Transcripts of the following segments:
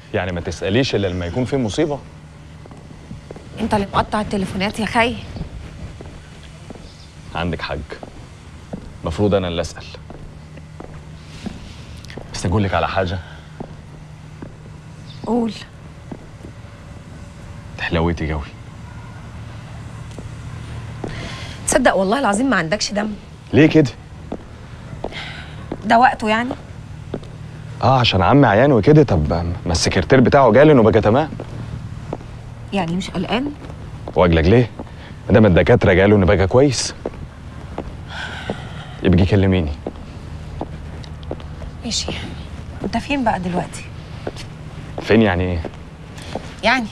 يعني ما تساليش الا لما يكون في مصيبه انت اللي مقطع التليفونات يا خي عندك حق المفروض انا اللي اسال بس اقول لك على حاجه قول تحلويتي قوي تصدق والله العظيم ما عندكش دم ليه كده ده وقته يعني اه عشان عمي عيان وكده طب ما السكرتير بتاعه جالي انه بقى تمام يعني مش قلقان واجلك ليه ما دام الدكاتره قالوا انه بقى كويس يبقى كلميني ماشي انت فين بقى دلوقتي فين يعني ايه يعني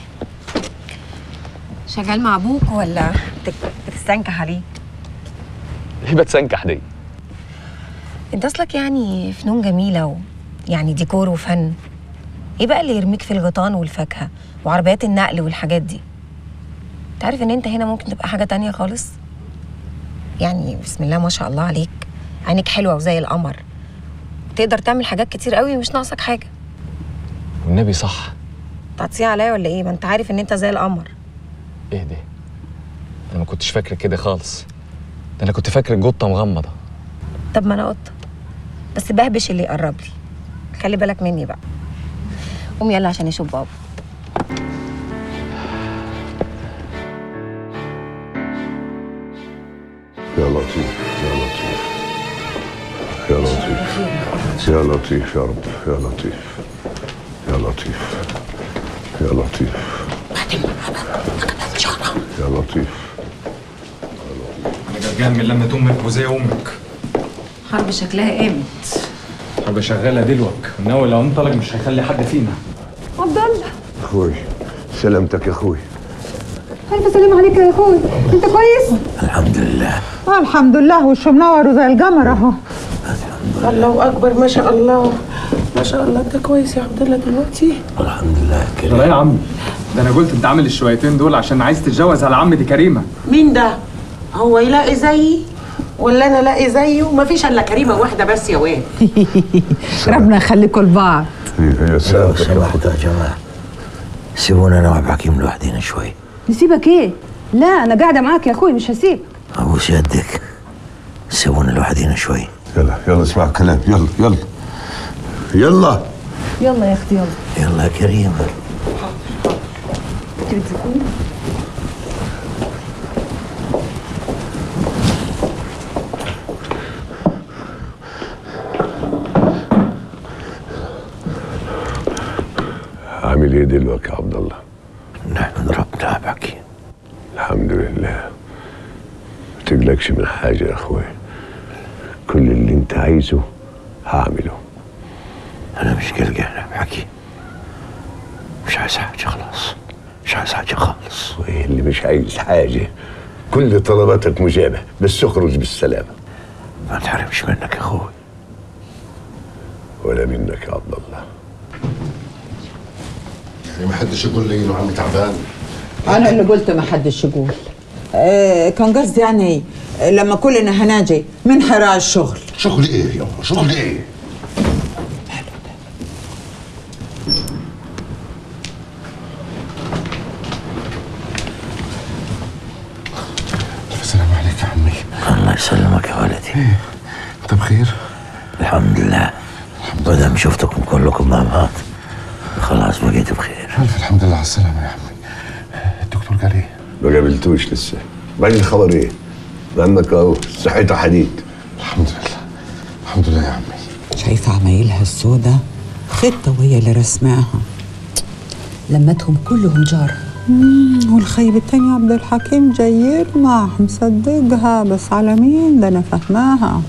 شغال مع ابوك ولا بت- بتستنكح عليه ليه بتسنكح دي انت اصلك يعني فنون جميله و... يعني ديكور وفن ايه بقى اللي يرميك في الغيطان والفاكهه وعربيات النقل والحاجات دي تعرف ان انت هنا ممكن تبقى حاجه تانية خالص يعني بسم الله ما شاء الله عليك عينك حلوه وزي القمر تقدر تعمل حاجات كتير قوي مش ناقصك حاجه والنبي صح تعطيها عليا ولا ايه ما انت عارف ان انت زي القمر ايه ده انا ما كنتش فاكرك كده خالص ده انا كنت فاكرك قطه مغمضه طب ما انا قطه بس بهبش اللي يقرب لي خلي بالك مني بقى قوم يلا عشان يشوف بابا يا لطيف يا لطيف يا لطيف يا لطيف يا رب يا لطيف يا لطيف يا لطيف يا لطيف انا جرجان من لما امك وزي امك حرب شكلها قامت حاجه شغاله دلوك وناوي لو انطلق مش هيخلي حد فينا عبد الله اخوي سلامتك يا اخوي ألف سلام عليك يا أخوي أنت كويس؟ الحمد لله آه الحمد لله وشه منور وزي القمر أهو الله اكبر ما شاء الله ما شاء الله انت كويس يا عبد الله دلوقتي الحمد لله ده لا يا عم ده انا قلت انت عامل الشويتين دول عشان عايز تتجوز على عم دي كريمه مين ده هو يلاقي زيي ولا انا الاقي زيه ما فيش الا كريمه واحده بس يا واد ربنا يخليكم لبعض يا لو سلامتك يا سمحتوا يا جماعه سيبونا انا وعبد الحكيم لوحدينا شوي نسيبك إيه؟ لا أنا قاعدة معاك يا أخوي مش هسيب ابوس يدك سيبونا لوحدينا شوي يلا يلا اسمع الكلام يلا يلا يلا يلا يا أختي يلا يلا يا كريم عامل ايه دلوقتي يا عبد الله نحمد ربنا يا عبد الحكيم الحمد لله ما تقلقش من حاجه يا اخوي كل اللي انت عايزه هعمله انا مش قلقان يا عبد الحكيم مش عايز حاجه خلاص مش عايز حاجه خالص وايه اللي مش عايز حاجه كل طلباتك مجابه بس اخرج بالسلامه ما تحرمش منك يا اخوي ولا منك يا عبد الله يعني ما حدش يقول لي انه عمي تعبان انا اللي قلت ما حدش يقول آه كان قصدي يعني آه، لما كلنا هناجي من حراء الشغل شغل ايه يابا شغل ايه الف سلام عليك يا عمي الله يسلمك يا ولدي انت بخير الحمد لله ما شفتكم كلكم مع بعض خلاص بقيت بخير الف الحمد لله على السلامه يا عمي الدكتور قال ايه ما قابلتوش لسه بعدين الخبر ايه لانك اهو صحيته حديد الحمد لله الحمد لله يا عمي شايفة عمايلها السودة خطة وهي اللي رسماها لمتهم كلهم جار والخيب التاني عبد الحكيم جاي يلمح مصدقها بس على مين ده انا فاهماها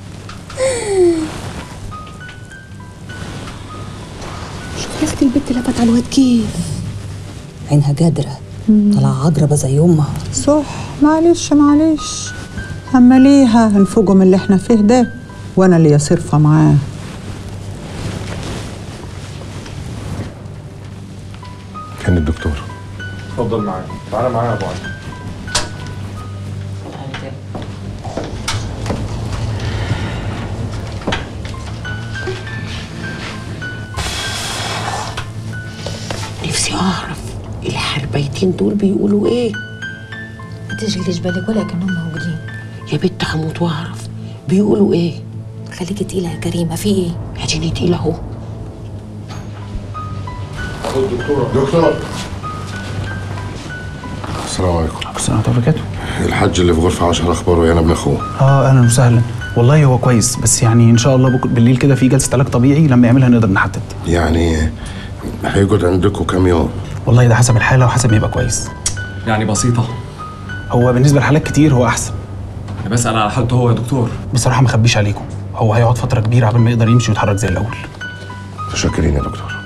شفت البت لفت على الواد كيف عينها قادرة طلع عقربة زي أمها صح معلش معلش همليها هنفوقوا من اللي احنا فيه ده وانا اللي صرفة معاه كان الدكتور اتفضل معايا تعالى معايا يا ابو علي نفسي اعرف الحربيتين دول بيقولوا ايه ما تشغليش بالك ولا كانهم موجودين يا بنت هموت واعرف بيقولوا ايه خليكي تقيله يا كريمه في ايه اديني تقيله اهو دكتور السلام عليكم السلام عليكم وبركاته الحاج اللي في غرفة 10 أخباره إيه؟ أنا ابن أخوه اه اهلا وسهلا والله هو كويس بس يعني ان شاء الله بكره بالليل كده في جلسه علاج طبيعي لما يعملها نقدر نحدد يعني هيقعد عندكم كام يوم والله ده حسب الحاله وحسب ما يبقى كويس يعني بسيطه هو بالنسبه لحالات كتير هو احسن انا بسال على حالته هو يا دكتور بصراحه ما اخبيش عليكم هو هيقعد فتره كبيره قبل ما يقدر يمشي ويتحرك زي الاول متشكرين يا دكتور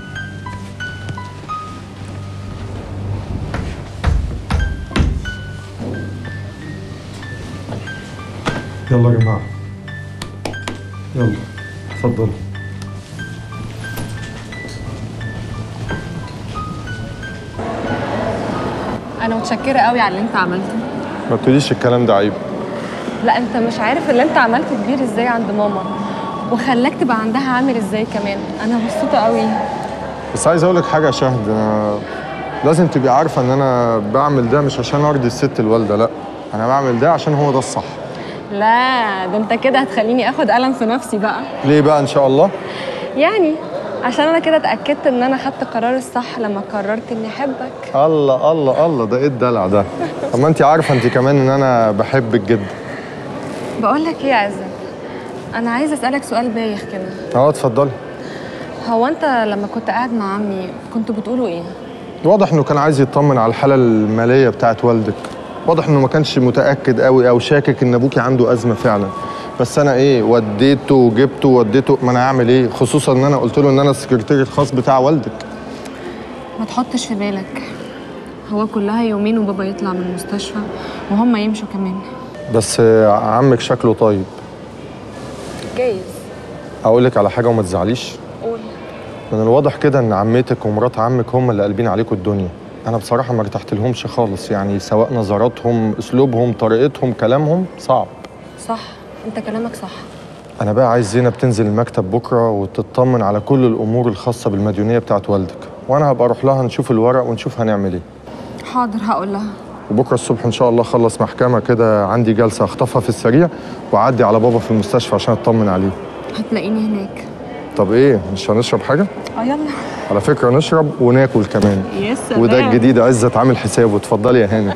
يلا يا جماعة يلا اتفضلوا انا متشكره قوي على اللي انت عملته ما تقوليش الكلام ده عيب لا انت مش عارف اللي انت عملته كبير ازاي عند ماما وخلاك تبقى عندها عامل ازاي كمان انا مبسوطه قوي بس عايز اقول لك حاجة يا شهد انا لازم تبقي عارفة ان انا بعمل ده مش عشان ارضي الست الوالدة لا انا بعمل ده عشان هو ده الصح لا ده انت كده هتخليني اخد قلم في نفسي بقى ليه بقى ان شاء الله يعني عشان انا كده اتاكدت ان انا خدت قرار الصح لما قررت اني احبك الله الله الله ده ايه الدلع ده طب ما انت عارفة انت كمان ان انا بحبك جدا بقول لك ايه يا عزت انا عايزه اسالك سؤال بايخ كده اه اتفضلي هو انت لما كنت قاعد مع عمي كنتوا بتقولوا ايه واضح انه كان عايز يطمن على الحاله الماليه بتاعت والدك واضح انه ما كانش متاكد قوي او شاكك ان ابوكي عنده ازمه فعلا بس انا ايه وديته وجبته وديته ما انا اعمل ايه خصوصا ان انا قلت له ان انا السكرتير الخاص بتاع والدك ما تحطش في بالك هو كلها يومين وبابا يطلع من المستشفى وهم يمشوا كمان بس آه، عمك شكله طيب جايز اقول لك على حاجه وما تزعليش قول من الواضح كده ان عمتك ومرات عمك هم اللي قلبين عليكم الدنيا انا بصراحه ما ارتحت لهمش خالص يعني سواء نظراتهم اسلوبهم طريقتهم كلامهم صعب صح انت كلامك صح انا بقى عايز زينب تنزل المكتب بكره وتطمن على كل الامور الخاصه بالمديونيه بتاعت والدك وانا هبقى اروح لها نشوف الورق ونشوف هنعمل ايه حاضر هقول لها وبكره الصبح ان شاء الله اخلص محكمه كده عندي جلسه اخطفها في السريع واعدي على بابا في المستشفى عشان اطمن عليه هتلاقيني هناك طب ايه مش هنشرب حاجه اه يلا على فكره نشرب وناكل كمان يا سلام وده الجديد عزت عامل حسابه اتفضلي يا هانم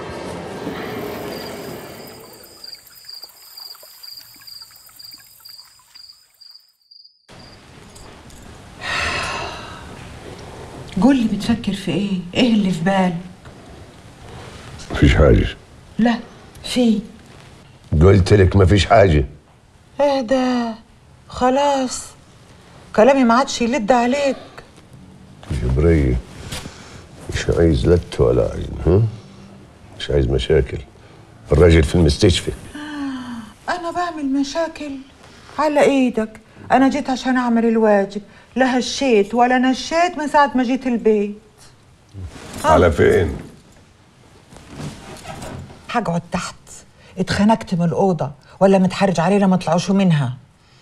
قول لي بتفكر في ايه ايه اللي في بالك مفيش حاجة لا في قلت لك مفيش حاجة ايه ده خلاص كلامي ما عادش يلد عليك جبرية مش عايز لت ولا عين ها مش عايز مشاكل الراجل في المستشفى انا بعمل مشاكل على ايدك انا جيت عشان اعمل الواجب لا هشيت ولا نشيت من ساعه ما جيت البيت على فين هقعد تحت اتخنقت من الاوضه ولا متحرج علينا ما طلعوش منها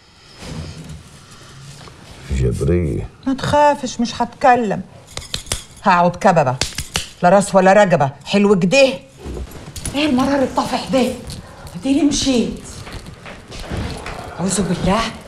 جبرية ما تخافش مش هتكلم هقعد كببه لا راس ولا رقبه حلو كده ايه المرار الطافح ده اديني مشيت اعوذ بالله